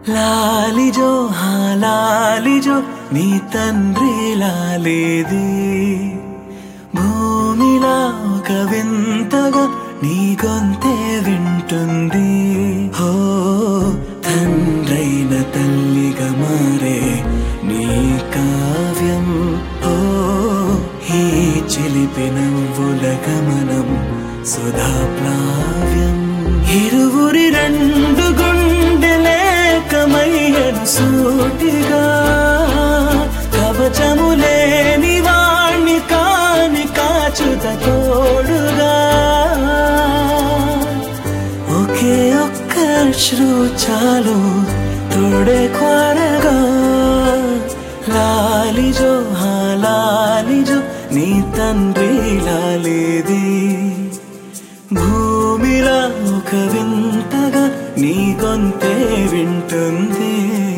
లాలిజో హా లాలిజో నీ తండ్రి లాలేది భూమిలా ఒక వింతగా నీ గొంతే వింటుంది హో తండ్రైన తల్లిగా మారే నీ కావ్యం ఓ ఈ చిలిపి నవ్వుల గమనం సుధా ప్లావ్యం ఇరువురి రెండు గుండెలేకమయ్యను సూటిగా కవచము లేని వాణ్ణి కాని కాచుత తోడుగా ఒకే ఒక్క శ్రు చాలు తోడే కోరగా లాలిజో హా లాలిజో నీ తండ్రి లాలేది భూమిలా ఒక వింతగా నీ గొంతే వింటుంది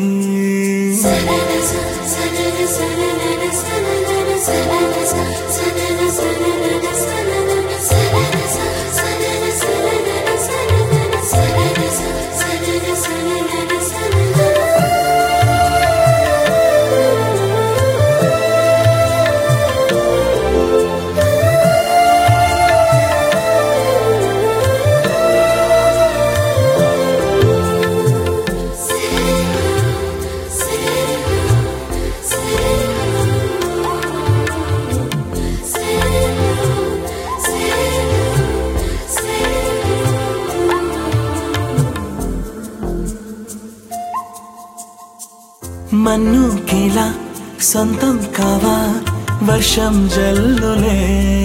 మన్ను కిలా సొంతం కావా వర్షం జల్లులే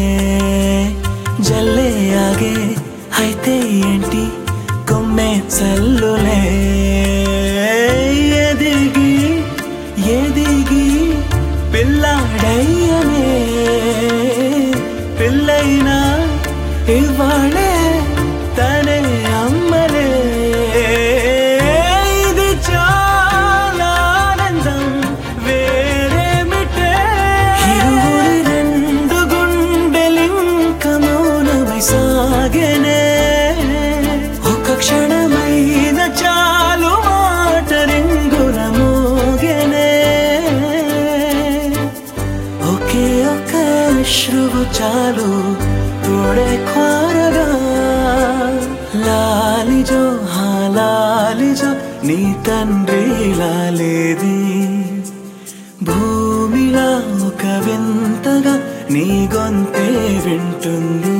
జల్లే ఆగే అయితే ఏంటి కొమ్మే చల్లులే ఎదిగి ఎదిగి పిల్లాడయ్యనే పిల్లైనా ఇవాళే తనే అమ్మలే ఇది చాలా ఆనందం వేరేమిటే ఇరువురి రెండు గుండెలింక మౌనమై సాగెనే ఒక క్షణమైన చాలు మాట రింగుల మోగెనే ఒకే ఒక శ్రువు చాలు తోడే కోరగా లాలిజో హా లాలిజో నీ తండ్రి లాలేది భూమిలా ఒక వింతగా నీ గొంతే వింటుంది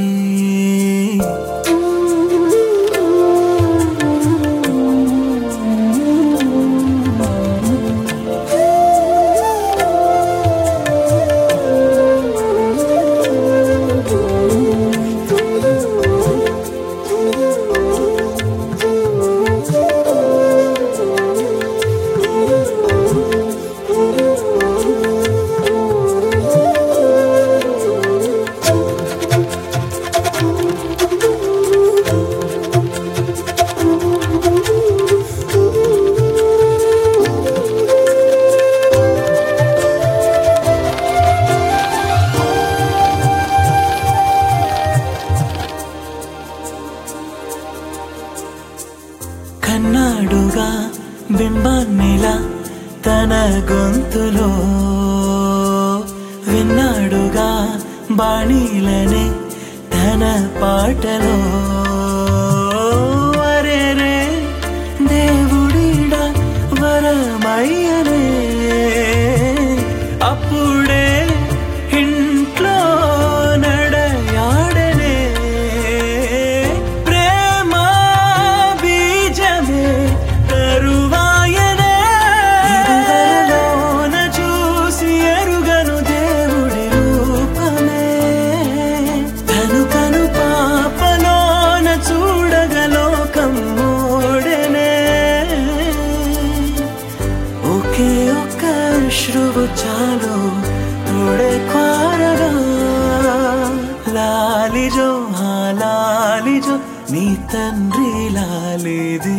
కన్నాడుగా బింబాన్నిలా తన గొంతులో విన్నాడుగా బాణీలనే తన పాటలో వరేరే దేవుడిడా వరమయ్యనే అప్పుడే ఇంట్లో నడయాడనే ప్రేమ బీజమే తరువాయనే ఇరువరలోన చూసి ఎరుగను దేవుడి రూపమే తను కను పాపలోన చూడగలోకం మోడనే ఒకే ఒక్క శ్రువు చాలు తోడే కోరగా లాలిజో హా లాలిజో నీ తండ్రి లాలేది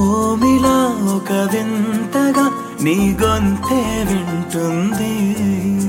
భూమిలా ఒక వింతగా నీ గొంతే వింటుంది